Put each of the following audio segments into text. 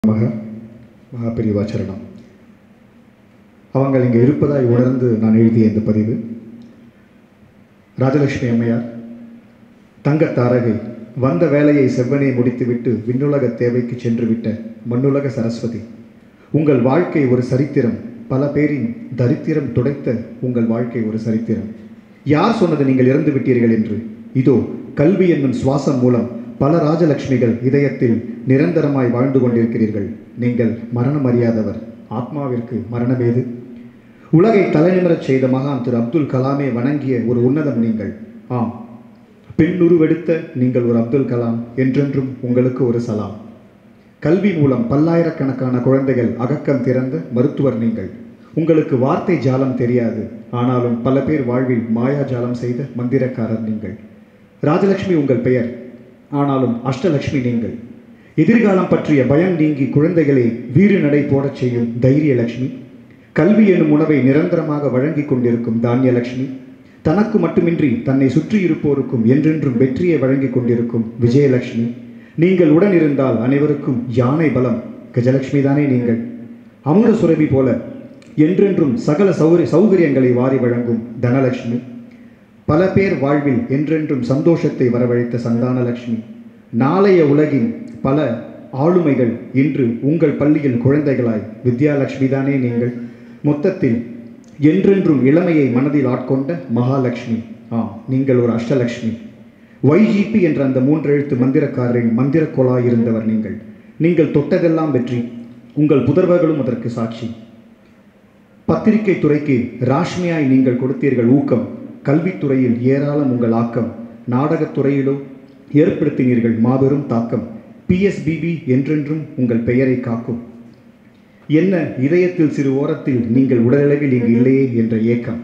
மக மகாபிரிவாச்சரணம் அவங்கள் இங்கே இருப்பதாய் உணர்ந்து நான் எழுதிய இந்த பதிவு ராஜலட்சுமி அம்மையார் தங்கத் தாரகை வந்த வேலையை செவ்வனே முடித்துவிட்டு விண்ணுலக தேவைக்கு சென்று விட்ட மண்ணுலக சரஸ்வதி உங்கள் வாழ்க்கை ஒரு சரித்திரம் பல பேரின் தரித்திரம் துடைத்த உங்கள் வாழ்க்கை ஒரு சரித்திரம் யார் சொன்னது நீங்கள் இறந்து விட்டீர்கள் என்று இதோ கல்வி என்னும் சுவாசம் மூலம் பல ராஜலட்சுமிகள் இதயத்தில் நிரந்தரமாய் வாழ்ந்து கொண்டிருக்கிறீர்கள் நீங்கள் மரணம் அறியாதவர் ஆத்மாவிற்கு மரணமேது உலகை தலைநிமிரச் செய்த மகான் திரு அப்துல் கலாமே வணங்கிய ஒரு உன்னதம் நீங்கள் ஆம் பெண்ணுருவெடுத்த நீங்கள் ஒரு அப்துல் கலாம் என்றென்றும் உங்களுக்கு ஒரு சலாம் கல்வி மூலம் பல்லாயிரக்கணக்கான குழந்தைகள் அகக்கம் திறந்த மருத்துவர் நீங்கள் உங்களுக்கு வார்த்தை ஜாலம் தெரியாது ஆனாலும் பல பேர் வாழ்வில் மாயா ஜாலம் செய்த மந்திரக்காரர் நீங்கள் ராஜலட்சுமி உங்கள் பெயர் ஆனாலும் அஷ்டலட்சுமி நீங்கள் எதிர்காலம் பற்றிய பயம் நீங்கி குழந்தைகளை வீறு நடை போடச் செய்யும் தைரிய லட்சுமி கல்வி எனும் உணவை நிரந்தரமாக வழங்கிக் கொண்டிருக்கும் தானியலட்சுமி தனக்கு மட்டுமின்றி தன்னை சுற்றி இருப்போருக்கும் என்றென்றும் வெற்றியை வழங்கிக் கொண்டிருக்கும் விஜயலட்சுமி நீங்கள் உடன் இருந்தால் அனைவருக்கும் யானை பலம் கஜலட்சுமி தானே நீங்கள் அமுத சுரபி போல என்றென்றும் சகல சௌகரிய சௌகரியங்களை வாரி வழங்கும் தனலட்சுமி பல பேர் வாழ்வில் என்றென்றும் சந்தோஷத்தை வரவழைத்த சந்தானலட்சுமி நாளைய உலகின் பல ஆளுமைகள் இன்று உங்கள் பள்ளியில் குழந்தைகளாய் வித்யாலட்சுமி தானே நீங்கள் மொத்தத்தில் என்றென்றும் இளமையை மனதில் ஆட்கொண்ட மகாலட்சுமி ஆம் நீங்கள் ஒரு அஷ்டலட்சுமி ஒய்ஜிபி என்ற அந்த மூன்றெழுத்து மந்திரக்காரரின் மந்திரக்கோளாய் இருந்தவர் நீங்கள் நீங்கள் தொட்டதெல்லாம் வெற்றி உங்கள் புதர்வர்களும் அதற்கு சாட்சி பத்திரிகை துறைக்கு ராஷ்மியாய் நீங்கள் கொடுத்தீர்கள் ஊக்கம் கல்வித்துறையில் ஏராளம் உங்கள் ஆக்கம் நாடகத் துறையிலோ ஏற்படுத்தினீர்கள் மாபெரும் தாக்கம் பிஎஸ்பிபி என்றென்றும் உங்கள் பெயரை காக்கும் என்ன இதயத்தில் சிறு ஓரத்தில் நீங்கள் உடலளவில் இங்கு இல்லையே என்ற ஏக்கம்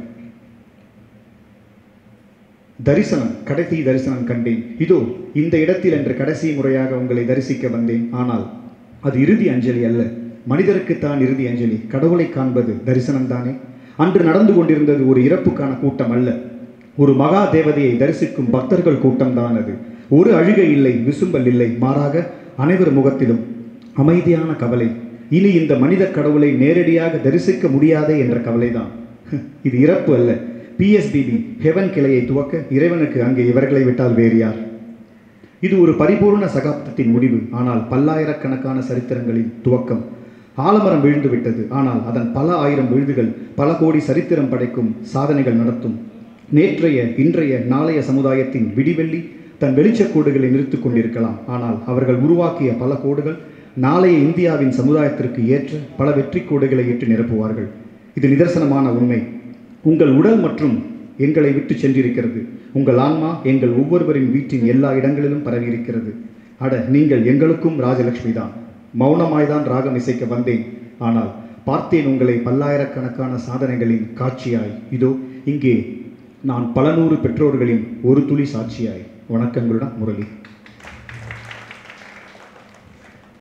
தரிசனம் கடைசி தரிசனம் கண்டேன் இதோ இந்த இடத்தில் என்று கடைசி முறையாக உங்களை தரிசிக்க வந்தேன் ஆனால் அது இறுதி அஞ்சலி அல்ல மனிதருக்குத்தான் இறுதி அஞ்சலி கடவுளை காண்பது தரிசனம் தானே அன்று நடந்து கொண்டிருந்தது ஒரு இறப்புக்கான கூட்டம் அல்ல ஒரு மகா தேவதையை தரிசிக்கும் பக்தர்கள் கூட்டம்தான் அது ஒரு அழுகை இல்லை விசும்பல் இல்லை மாறாக அனைவர் முகத்திலும் அமைதியான கவலை இனி இந்த மனித கடவுளை நேரடியாக தரிசிக்க முடியாதே என்ற கவலைதான் இது இறப்பு அல்ல பிஎஸ்பிபி ஹெவன் கிளையை துவக்க இறைவனுக்கு அங்கே இவர்களை விட்டால் வேறு யார் இது ஒரு பரிபூர்ண சகாப்தத்தின் முடிவு ஆனால் பல்லாயிரக்கணக்கான சரித்திரங்களின் துவக்கம் ஆலமரம் விழுந்து விட்டது ஆனால் அதன் பல ஆயிரம் விழுதுகள் பல கோடி சரித்திரம் படைக்கும் சாதனைகள் நடத்தும் நேற்றைய இன்றைய நாளைய சமுதாயத்தின் விடிவெள்ளி தன் வெளிச்சக் கோடுகளை நிறுத்திக் கொண்டிருக்கலாம் ஆனால் அவர்கள் உருவாக்கிய பல கோடுகள் நாளைய இந்தியாவின் சமுதாயத்திற்கு ஏற்ற பல வெற்றி கோடுகளை இட்டு நிரப்புவார்கள் இது நிதர்சனமான உண்மை உங்கள் உடல் மற்றும் எங்களை விட்டு சென்றிருக்கிறது உங்கள் ஆன்மா எங்கள் ஒவ்வொருவரின் வீட்டின் எல்லா இடங்களிலும் பரவி இருக்கிறது அட நீங்கள் எங்களுக்கும் ராஜலட்சுமி தான் மௌனமாய்தான் ராகம் இசைக்க வந்தேன் ஆனால் பார்த்தேன் உங்களை பல்லாயிரக்கணக்கான சாதனைகளின் காட்சியாய் இதோ இங்கே நான் பல நூறு பெற்றோர்களின் ஒரு துளி சாட்சியாய் வணக்கங்களுடன் முரளி